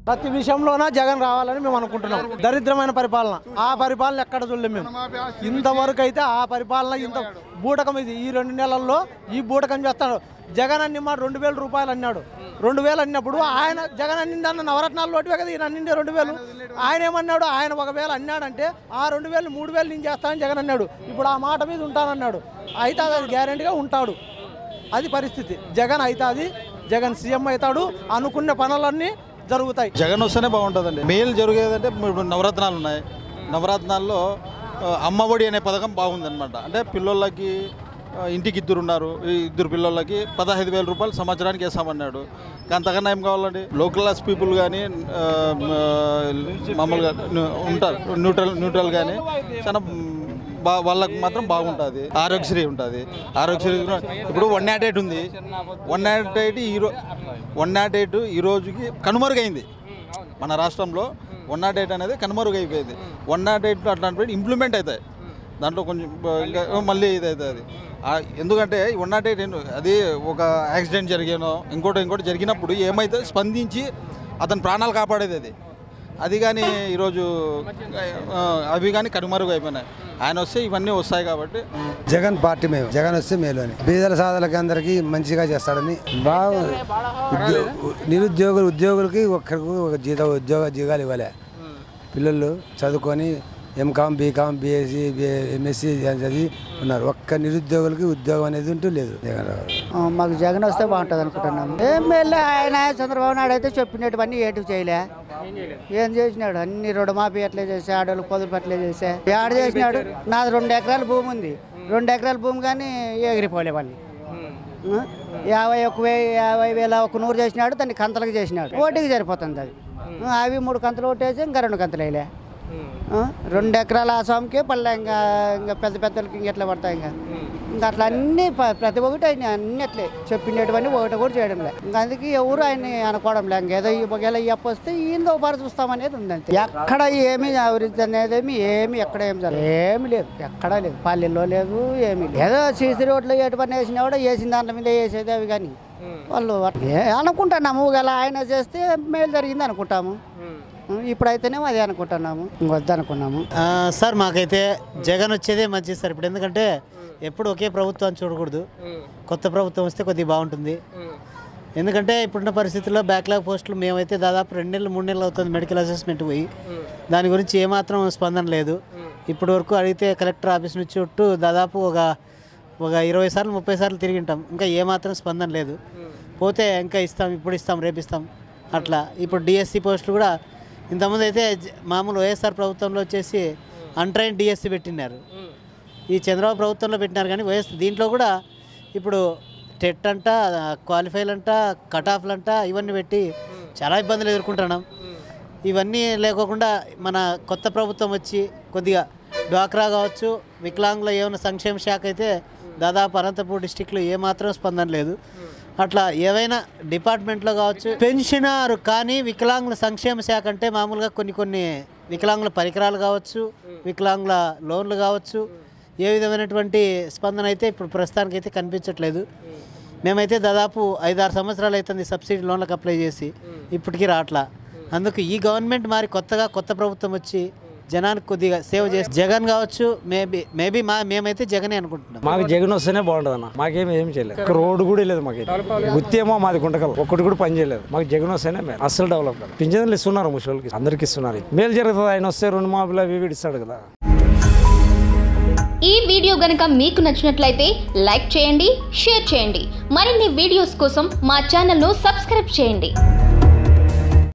ప్రతి విషయంలోన జగన్ రావాలని మేము అనుకుంటున్నాం దరిద్రమైన పరిపాలన ఆ పరిపాలన ఎక్కడ చూడలేము మేము ఇంతవరకు అయితే ఆ పరిపాలన ఇంత బూటకం ఇది ఈ రెండు నెలల్లో ఈ బూటకం చేస్తాడు జగన్ అన్ని మాట రెండు వేల రూపాయలు అన్నాడు రెండు వేలు అన్నప్పుడు ఆయన జగన్ అన్నిందన్న నవరత్నాలు లోటువే కదా ఈయన అన్నిండే రెండు వేలు ఆయన ఏమన్నాడు ఆయన ఒకవేళ అన్నాడంటే ఆ రెండు వేలు మూడు వేలు నేను చేస్తానని జగన్ అన్నాడు ఇప్పుడు ఆ మాట మీద ఉంటానన్నాడు అయితే అది గ్యారెంటీగా ఉంటాడు అది పరిస్థితి జగన్ అవుతుంది జగన్ సీఎం అవుతాడు అనుకున్న పనులన్నీ జరుగుతాయి జగన్ వస్తేనే బాగుంటుందండి మేలు జరిగేదంటే ఇప్పుడు నవరత్నాలు ఉన్నాయి నవరత్నాల్లో ఆ, అమ్మఒడి అనే పథకం బాగుందన్నమాట అంటే పిల్లోళ్ళకి ఆ, ఇంటికి ఇద్దరు ఉన్నారు ఈ ఇద్దరు పిల్లలకి పదహైదు వేల రూపాయలు సంవత్సరానికి వేసామన్నాడు అంతకన్నా ఏం కావాలండి లోకల్ క్లాస్ పీపుల్ కానీ ఆ, ఆ, మామూలుగా న్యూ- ఉంటారు న్యూట్రల్ న్యూట్రల్ కానీ చాలా బా వాళ్ళకి మాత్రం బాగుంటుంది ఆరోగ్యశ్రీ ఉంటుంది ఆరోగ్యశ్రీ కూడా ఇప్పుడు వన్ నాట్ ఎయిట్ ఉంది వన్ నాట్ ఎయిట్ ఈ రో వన్ నాట్ ఎయిట్ ఈ రోజుకి కనుమరుగైంది మన రాష్ట్రంలో వన్ నాట్ ఎయిట్ అనేది కనుమరుగైపోయింది వన్ నాట్ ఎయిట్ అట్లాంటి ఇంప్లిమెంట్ అవుతాయి దాంట్లో కొంచెం బ- ఇంకా మళ్ళీ ఇది అవుతుంది ఆ, ఎందుకంటే వన్ నాట్ ఎయిట్ అది ఒక యాక్సిడెంట్ జరిగానో ఇంకోటి ఇంకోటి జరిగినప్పుడు ఏమైతే స్పందించి అతని ప్రాణాలు కాపాడేది అది అది కానీ ఈరోజు ఆ, అవి కానీ కనుమరుగు అయిపోయినాయి ఆయన వస్తే ఇవన్నీ వస్తాయి కాబట్టి జగన్ పార్టీ మేము జగన్ వస్తే మేలు అని బీదల సాధనకి అందరికీ మంచిగా చేస్తాడని బాగా ఉద్యో- నిరుద్యోగులు ఉద్యోగులకి ఒక్కరికి ఒక జీత ఉద్యోగ జీతాలు ఇవ్వలే పిల్లలు చదువుకొని ఎంకామ్ బీకామ్ బీఎస్సీ ఎంఎస్సీ చదివి ఉన్నారు ఒక్క నిరుద్యోగులకి ఉద్యోగం అనేది ఉంటూ లేదు జగన్ రావు ఆ, మాకు జగన్ వస్తే బాగుంటుంది అనుకుంటున్నాం ఏం వెళ్ళి ఆయన చంద్రబాబు నాయుడు అయితే చెప్పినట్టువన్నీ ఏటు చేయలే ఏం చేసినాడు అన్ని రుణమాఫీ ఎట్లే చేసా ఆడోళ్ళు పొదుపు ఎట్లే చేసా ఏడ చేసినాడు నాది రెండు ఎకరాల భూమి ఉంది రెండు ఎకరాల భూమి కానీ ఎగిరిపోలే వాళ్ళు ఆ? యాభై ఒక వెయ్యి యాభై వేల ఒక నూరు చేసినాడు దాన్ని కంతలకు చేసినాడు ఓటికి సరిపోతుంది అది ఆ, అవి మూడు కంతలు ఓటేసి ఇంకా రెండు కంతలు వేయలే ఆ? రెండు ఎకరాల ఆ స్వామికే పల్లె ఇంకా ఇంకా పెద్ద పెద్దలకి ఇంక ఎట్లా పడతాయి ఇంకా ఇంకా అట్లా అన్ని ప- ప్రతి ఒక్కటి ఆయన అన్ని అట్లే చెప్పినటువంటి ఒకటి కూడా చేయడం లే ఇంకా అందుకే ఎవరు ఆయన్ని అనుకోవడం లే ఇంకేదో ఈ ఒకవేళ ఈ అప్పు వస్తే ఈయనతో పాటు చూస్తామనేది ఉంది అంతే ఎక్కడ ఏమి అభివృద్ధి అనేది ఏమి ఏమి ఎక్కడ ఏమి జరగదు ఏమి లేదు ఎక్కడా లేదు పల్లెల్లో లేదు ఏమి లేదు ఏదో సీసీ రోడ్లు ఎటు పని వేసినా కూడా వేసిన దాంట్లో మీద వేసేది అవి కానీ వాళ్ళు అట్లా ఏ- అనుకుంటున్నాము ఒకవేళ ఆయన చేస్తే మేలు జరిగింది అనుకుంటాము ఇప్పుడైతేనేమో అదే అనుకుంటున్నాము ఇంకొద్దనుకున్నాము ఆ, సార్ మాకైతే జగన్ వచ్చేదే మంచిది సార్ ఇప్పుడు ఎందుకంటే ఎప్పుడు ఒకే ప్రభుత్వాన్ని చూడకూడదు కొత్త ప్రభుత్వం వస్తే కొద్దిగా బాగుంటుంది ఎందుకంటే ఇప్పుడున్న పరిస్థితుల్లో బ్యాక్లాగ్ పోస్టులు మేమైతే దాదాపు రెండు నెలలు మూడు నెలలు అవుతుంది మెడికల్ అసెస్మెంట్ పోయి దాని గురించి ఏమాత్రం స్పందన లేదు ఇప్పటి వరకు అడిగితే కలెక్టర్ ఆఫీస్ నుంచి చుట్టూ దాదాపు ఒక ఒక ఇరవై సార్లు ముప్పై సార్లు తిరిగింటాం ఇంకా ఏమాత్రం స్పందన లేదు పోతే ఇంకా ఇస్తాం ఇప్పుడు ఇస్తాం రేపు ఇస్తాం అట్లా ఇప్పుడు డిఎస్సి పోస్టులు కూడా ఇంతకుముందు అయితే జ- మామూలు వైఎస్ఆర్ ప్రభుత్వంలో వచ్చేసి అన్ట్రైన్ డిఎస్సి పెట్టినారు ఈ చంద్రబాబు ప్రభుత్వంలో పెట్టినారు కానీ వైఎస్ దీంట్లో కూడా ఇప్పుడు టెట్ అంట క్వాలిఫైలు అంట కట్ ఆఫ్లు అంట ఇవన్నీ పెట్టి చాలా ఇబ్బందులు ఎదుర్కొంటున్నాం ఇవన్నీ లేకోకుండా మన కొత్త ప్రభుత్వం వచ్చి కొద్దిగా డ్వాక్రా కావచ్చు వికలాంగుల ఏమైనా సంక్షేమ శాఖ అయితే దాదాపు అనంతపూర్ డిస్టిక్లో ఏమాత్రం స్పందన లేదు అట్లా ఏవైనా డిపార్ట్మెంట్లో కావచ్చు పెన్షనర్ కానీ వికలాంగుల సంక్షేమ శాఖ అంటే మామూలుగా కొన్ని కొన్ని వికలాంగుల పరికరాలు కావచ్చు వికలాంగుల లోన్లు కావచ్చు ఏ విధమైనటువంటి స్పందన అయితే ఇప్పుడు ప్రస్తుతానికి అయితే కనిపించట్లేదు మేమైతే దాదాపు ఐదారు సంవత్సరాలు అవుతుంది సబ్సిడీ లోన్లకు అప్లై చేసి ఇప్పటికీ రావట్లా అందుకు ఈ గవర్నమెంట్ మారి కొత్తగా కొత్త ప్రభుత్వం వచ్చి జనానికి కొద్దిగా సేవ చేసి జగన్ కావచ్చు మేబీ మేబీ మా మేమైతే జగనే అనుకుంటున్నాం మాకు జగన్ వస్తేనే బాగుంటుంది అన్న మాకేం ఏం చేయలేదు ఒక రోడ్డు కూడా లేదు మాకు గుత్తి ఏమో మాది గుంటకల్ ఒక్కటి కూడా పని చేయలేదు మాకు జగన్ వస్తేనే మేలు అస్సలు డెవలప్ కాదు పింఛన్లు ఇస్తున్నారు ముసలికి అందరికి ఇస్తున్నారు మేలు జరుగుతుంది ఆయన వస్తే రెండు మాపులు అవి ఇవి ఇస్తాడు కదా ఈ వీడియో గనక మీకు నచ్చినట్లయితే లైక్ చేయండి షేర్ చేయండి మరిన్ని వీడియోస్ కోసం మా ఛానల్ను సబ్స్క్రైబ్ చేయండి